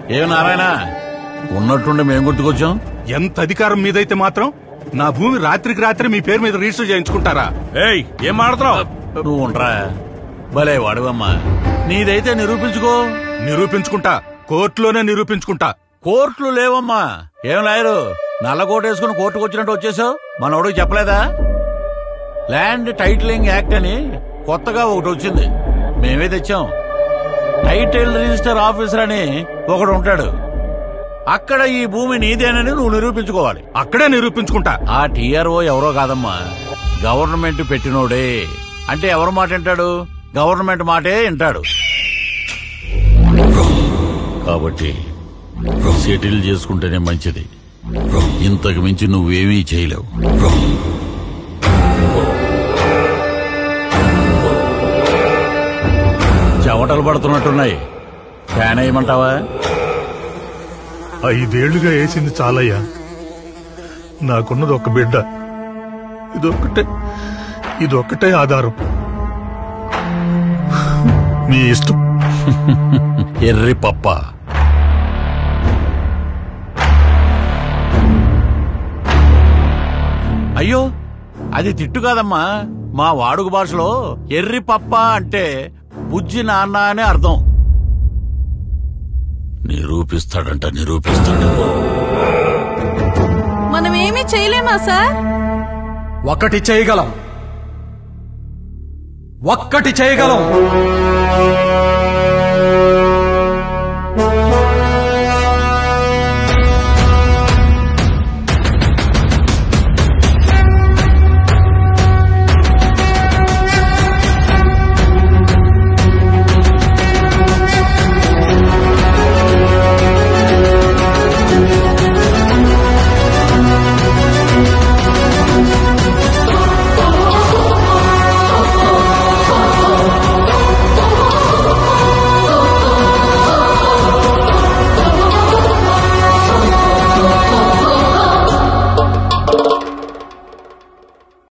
ఏ నారాయణ ఉన్నట్టుండి మేం గుర్తుకొచ్చాం ఎంత అధికారం మీదైతే మాత్రం నా భూమి రాత్రికి రాత్రి మీ పేరు మీద రిజిస్టర్ చేయించుకుంటారా ఏయ్ ఏం మాడుతున్నావు నువ్వు ఉండరా భలే వాడువమ్మా నీదైతే నిరూపించుకో నిరూపించుకుంటా కోర్టులోనే నిరూపించుకుంటా కోర్టులు లేవమ్మా ఏం లాయరు నల్ల కోట్ వేసుకుని కోర్టుకు వచ్చినట్టు వచ్చేసావు మనోడికి చెప్పలేదా ల్యాండ్ టైటిలింగ్ యాక్ట్ అని కొత్తగా ఒకటి వచ్చింది మేమే తెచ్చాం టైటిల్ రిజిస్టర్ ఆఫీసర్ అని ఒకడు ఉంటాడు అక్కడ ఈ భూమి నీదేనని నువ్వు నిరూపించుకోవాలి అక్కడే నిరూపించుకుంటా ఆ టీఆర్ఓ ఎవరో కాదమ్మా గవర్నమెంట్ పెట్టినోడే అంటే ఎవరి మాట వింటాడు గవర్నమెంట్ మాటే వింటాడు కాబట్టి సెటిల్ చేసుకుంటేనే మంచిది ఇంతకు మించి నువ్వేమీ చేయలేవు చెమటలు పడుతున్నట్టున్నాయి ఫ్యాన్ వేయమంటావా ఐదేళ్లుగా వేసింది చాలయ్యా నాకున్నది ఒక బిడ్డ ఇదొక్కటే ఇదొక్కటే ఆధారం మీ ఇష్టం ఎర్రి పప్ప అయ్యో అది తిట్టు కాదమ్మా మా వాడుక భాషలో ఎర్రి పప్ప అంటే బుజ్జి నాన్న అని అర్థం నిరూపిస్తాడంట నిరూపిస్తాడు మనం ఏమీ చేయలేమా సార్ ఒక్కటి చేయగలం ఒక్కటి చేయగలం